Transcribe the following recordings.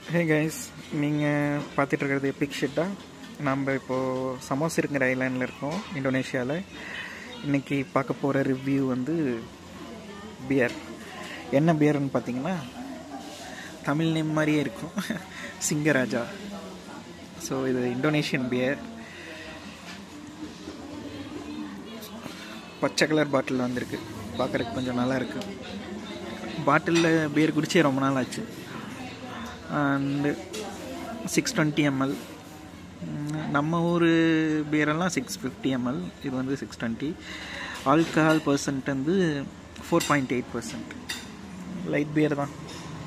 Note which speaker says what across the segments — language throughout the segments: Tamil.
Speaker 1: ஹே கைஸ் நீங்கள் பார்த்துட்டு இருக்கிறது எபிக் ஷிட்டா நம்ம இப்போது சமோஸ் இருக்கிற ஐலாண்டில் இருக்கோம் இந்தோனேஷியாவில் இன்றைக்கி பார்க்க போகிற ரிவ்யூ வந்து பியர் என்ன பியர்னு பார்த்தீங்கன்னா தமிழ் நேம் மாதிரியே இருக்கும் சிங்கராஜா ஸோ இது இந்தோனேஷியன் பியர் பச்சை கலர் பாட்டில் வந்திருக்கு பார்க்குறதுக்கு கொஞ்சம் நல்லா இருக்கு பாட்டிலில் பியர் குடிச்சே ரொம்ப நாள் ஆச்சு அண்டு சிக்ஸ் டுவெண்ட்டி எம்எல் நம்ம ஊர் பியரெல்லாம் சிக்ஸ் ஃபிஃப்டி எம்எல் இது வந்து சிக்ஸ் டுவெண்ட்டி ஆல்கஹால் பர்சன்ட் வந்து four point eight percent light beer தான்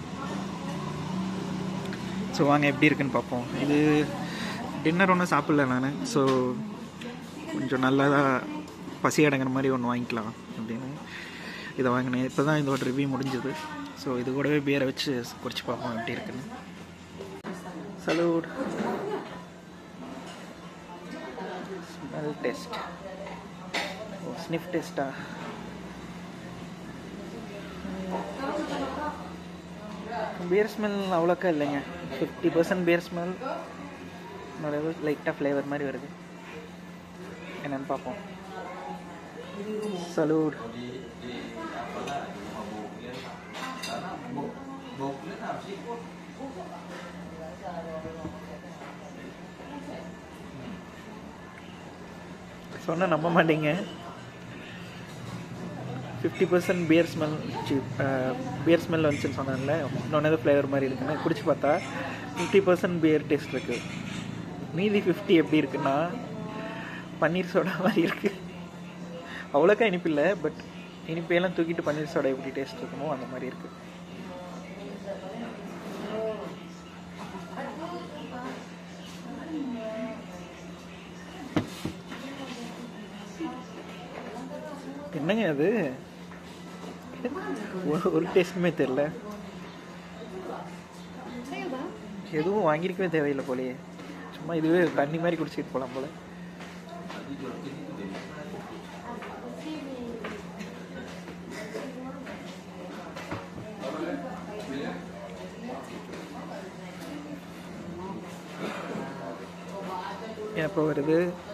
Speaker 1: ஸோ வாங்க எப்படி இருக்குன்னு பார்ப்போம் இது டின்னர் ஒன்றும் சாப்பிடல நான் ஸோ கொஞ்சம் நல்லதாக பசி அடங்குற மாதிரி ஒன்று வாங்கிக்கலாம் அப்படின்னு இதை வாங்கினேன் இப்போ தான் இதோட ரிவ்யூ முடிஞ்சது ஸோ இது கூடவே பியரை வச்சு குடிச்சு பார்ப்போம் எப்படி இருக்குன்னு salute smell taste oh sniff டெஸ்டா பியர் ஸ்மெல் அவ்வளோக்கா இல்லைங்க ஃபிஃப்டி பர்சன்ட் பியர் ஸ்மெல் நிறைய லைட்டாக ஃப்ளேவர் மாதிரி வருது என்னன்னு பார்ப்போம் சலூட் சொன்ன நம்ப மாட்டீங்க fifty percent beer smell beer smell வந்துச்சுன்னு சொன்னேன்ல இன்னொன்று ஃப்ளேவர் மாதிரி இருக்குன்னு குடிச்சு பார்த்தா ஃபிஃப்டி பர்சன்ட் பியர் டேஸ்ட் இருக்குது மீதி ஃபிஃப்டி எப்படி இருக்குன்னா பன்னீர் சோடா மாதிரி இருக்குது அவ்வளோக்கா இனிப்பு இல்லை பட் இனிப்பையெல்லாம் தூக்கிட்டு பன்னீர் சோடா எப்படி டேஸ்ட் இருக்குமோ அந்த மாதிரி இருக்குது என்னங்க அது ஒரு- ஒரு டேஸ்ட்டுமே தெரில எதுவும் வாங்கியிருக்கவே தேவையில்லை போலயே சும்மா இதுவே தண்ணி மாதிரி குடிச்சிட்டு போகலாம் போல எப்போ வருது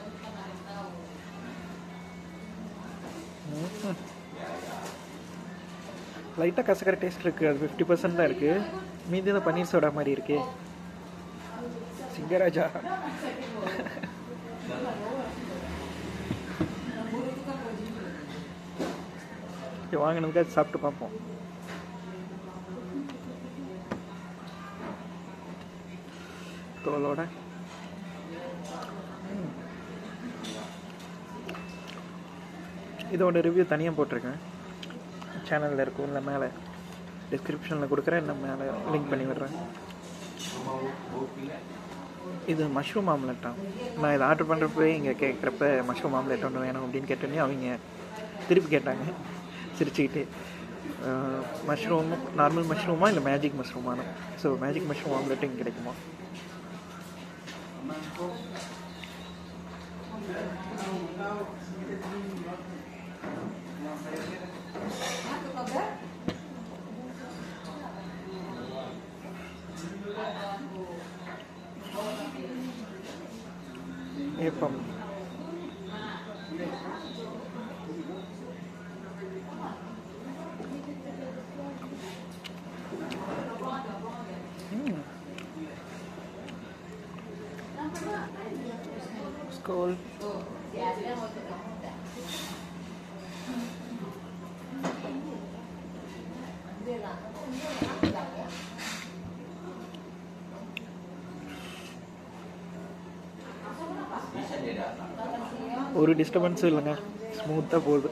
Speaker 1: லைட்டாக கசக்கிற டேஸ்ட் இருக்குது அது ஃபிஃப்டி பர்சன்ட் தான் இருக்குது மீதி தான் பன்னீர் சோடா மாதிரி இருக்கே சிங்கராஜா சரி, வாங்கினதுக்காக சாப்பிட்டு பார்ப்போம் தோலோட ம். இதோட ரிவ்யூ தனியாக போட்டிருக்கேன் சேனலில் இருக்கும் இல்லை மேலே டிஸ்கிரிப்ஷனில் கொடுக்குறேன் இல்லை மேலே லிங்க் பண்ணி விடுறேன் இது மஷ்ரூம் ஆம்லெட்டா நான் இதை ஆர்டர் பண்ணுறப்ப இங்கே கேட்குறப்ப மஷ்ரூம் ஆம்லெட் ஒன்று வேணும் அப்படின்னு கேட்டோன்னே அவங்க திருப்பி கேட்டாங்க சிரிச்சுக்கிட்டு மஷ்ரூம் நார்மல் மஷ்ரூமா இல்லை மேஜிக் மஷ்ரூமானு ஸோ மேஜிக் மஷ்ரூம் ஆம்லெட்டும் இங்கே கிடைக்குமா ஏப்பம் ம். ஸ்கூல் ஒரு டிஸ்டர்பன்ஸும் இல்லைங்க ஸ்மூத்தாக போகுது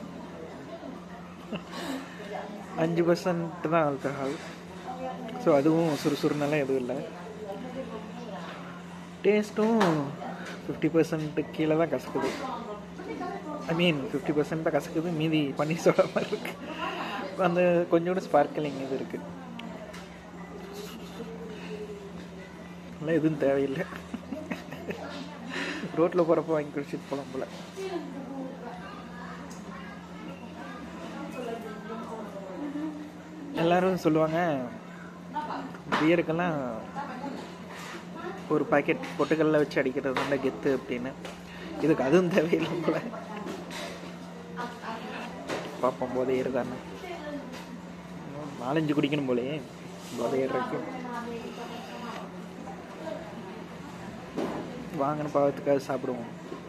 Speaker 1: அஞ்சு பர்சன்ட் தான் ஆல்கஹால் ஸோ அதுவும் சுறுசுறுனெல்லாம் எதுவும் இல்லை டேஸ்ட்டும் ஃபிஃப்டி பர்சன்ட்டு கீழே தான் கசக்குது ஐ மீன் ஃபிஃப்டி பர்சன்ட் தான் கசக்குது மீதி பன்னீர் சோடா மாதிரி இருக்கு அந்த கொஞ்சோண்டு ஸ்பார்க்கலிங் இது இருக்குது அதெல்லாம் எதுவும் தேவையில்லை ரோட்டில் போகிறப்ப வாங்கி குடிச்சிட்டு போகலாம் போல எல்லாரும் சொல்லுவாங்க பியருக்கெல்லாம் ஒரு பாக்கெட் பொட்டுக்கல்ல வச்சு அடிக்கிறது நல்ல கெத்து அப்படின்னு இதுக்கு அதுவும் தேவையில்லை போல பார்ப்போம் போதை ஏறுதான்னு இன்னும் நாலஞ்சு குடிக்கணும் போலயே போதை ஏறுறதுக்கு வாங்கின பாவத்துக்காக சாப்பிடுவோம்